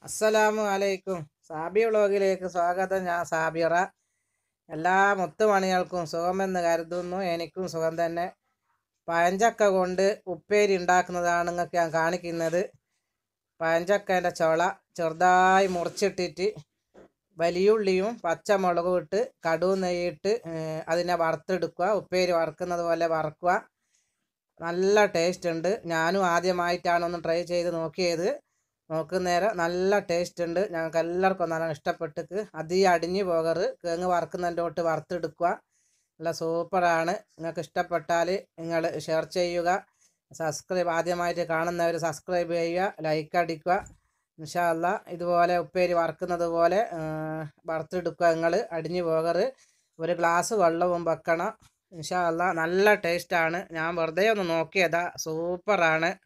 അസ്സലാമു അലൈക്കും സാബി വ്ളോഗിലേക്ക് സ്വാഗതം ഞാൻ സാബിറ എല്ലാ മുത്തുമണികൾക്കും സുഖമെന്ന് കരുതുന്നു എനിക്കും സുഖം തന്നെ പഴഞ്ചക്ക കൊണ്ട് ഉപ്പേരി ഉണ്ടാക്കുന്നതാണ് നിങ്ങൾക്ക് ഞാൻ കാണിക്കുന്നത് പഴഞ്ചക്കേൻ്റെ ചുള ചെറുതായി മുറിച്ചിട്ടിട്ട് വലിയുള്ളിയും പച്ചമുളകും ഇട്ട് കടുവ് നെയ്യിട്ട് ഏർ അതിനെ വറുത്തെടുക്കുക ഉപ്പേരി വറുക്കുന്നത് പോലെ വറക്കുക നല്ല ടേസ്റ്റ് ഉണ്ട് ഞാനും ആദ്യമായിട്ടാണ് ഒന്ന് ട്രൈ ചെയ്ത് നോക്കിയത് നോക്കുന്നേരം നല്ല ടേസ്റ്റ് ഉണ്ട് ഞങ്ങൾക്ക് എല്ലാവർക്കും നല്ല ഇഷ്ടപ്പെട്ടിക്ക് അധികം അടിഞ്ഞു പോകറ് കേങ്ങ് വറുക്കുന്നതിൻ്റെ തൊട്ട് വറുത്തെടുക്കുക നല്ല സൂപ്പറാണ് നിങ്ങൾക്ക് ഇഷ്ടപ്പെട്ടാൽ നിങ്ങൾ ഷെയർ ചെയ്യുക സബ്സ്ക്രൈബ് ആദ്യമായിട്ട് കാണുന്നവർ സബ്സ്ക്രൈബ് ചെയ്യുക ലൈക്ക് അടിക്കുക ഇൻഷാല്ല ഇതുപോലെ ഉപ്പേരി വറുക്കുന്നത് പോലെ വറുത്തെടുക്കുക നിങ്ങൾ അടിഞ്ഞു പോകറ് ഒരു ഗ്ലാസ് വെള്ളവും വെക്കണം ഇൻഷാല്ല നല്ല ടേസ്റ്റാണ് ഞാൻ വെറുതെ ഒന്ന് നോക്കിയതാ സൂപ്പറാണ്